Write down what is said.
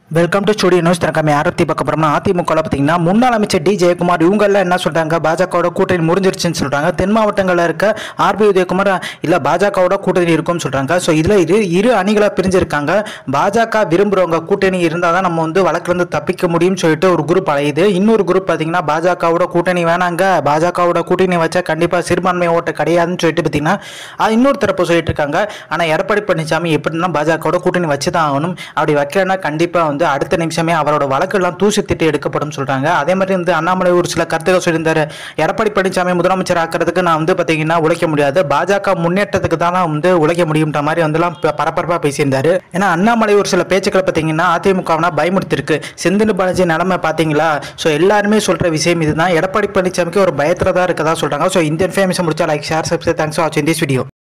welcome to studio news தனக்காம யாரை பற்றி பார்க்க போறோம்னா அதிமுகவில் பார்த்தீங்கன்னா முன்னாள் அமைச்சர் டி ஜெயக்குமார் இவங்கெல்லாம் என்ன சொல்றாங்க பாஜகவோட கூட்டணி முறிஞ்சிருச்சுன்னு சொல்றாங்க தென் மாவட்டங்களில் இருக்க ஆர்பி உதயகுமார் இல்லை பாஜகவோட கூட்டணி இருக்கும்னு சொல்றாங்க ஸோ இதில் இரு இரு அணிகளாக பிரிஞ்சிருக்காங்க பாஜக விரும்புகிறவங்க கூட்டணி இருந்தால் தான் நம்ம வந்து வழக்கிலிருந்து தப்பிக்க முடியும்னு சொல்லிட்டு ஒரு குரூப் அலையுது இன்னொரு குரூப் பார்த்தீங்கன்னா பாஜகவோட கூட்டணி வேணாங்க பாஜகவோட கூட்டணி வச்சா கண்டிப்பாக சிறுபான்மை ஓட்டு கிடையாதுன்னு சொல்லிட்டு பார்த்தீங்கன்னா அது இன்னொரு தரப்பு சொல்லிட்டு இருக்காங்க ஆனால் எடப்பாடி பழனிசாமி எப்படின்னா பாஜகவோட கூட்டணி வச்சு தான் ஆகணும் அப்படி வைக்கலன்னா கண்டிப்பாக வந்து அடுத்த நிமிஷமே அவரோட வழக்கெல்லாம் தூசி திட்டு எடுக்கப்படும் சொல்றாங்க அதே மாதிரி வந்து அண்ணாமலை ஒரு சில கருத்துக்கள் சொல்லியிருந்தாரு எடப்பாடி பழனிசாமி முதலமைச்சர் ஆக்கிறதுக்கு நான் வந்து பார்த்தீங்கன்னா உழைக்க முடியாது பாஜக முன்னேற்றத்துக்கு தான் நான் வந்து உழைக்க முடியுன்ற மாதிரி வந்துலாம் ப- பரபரப்பா பேசியிருந்தாரு ஏன்னா அண்ணாமலை ஒரு சில பேச்சுக்களை பார்த்தீங்கன்னா அதிமுகவனா பயமுறுத்திருக்கு செந்தில் பாலாஜி நிலைமை பார்த்தீங்களா ஸோ எல்லாருமே சொல்ற விஷயம் இதுதான் எடப்பாடி பழனிசாமிக்கு ஒரு பயத்துல தான் இருக்கதா சொல்றாங்க ஸோ இந்த இன்ஃபர்மேஷன் முடிச்சா like share subscribe thanks for வாட்சிங் திஸ் வீடியோ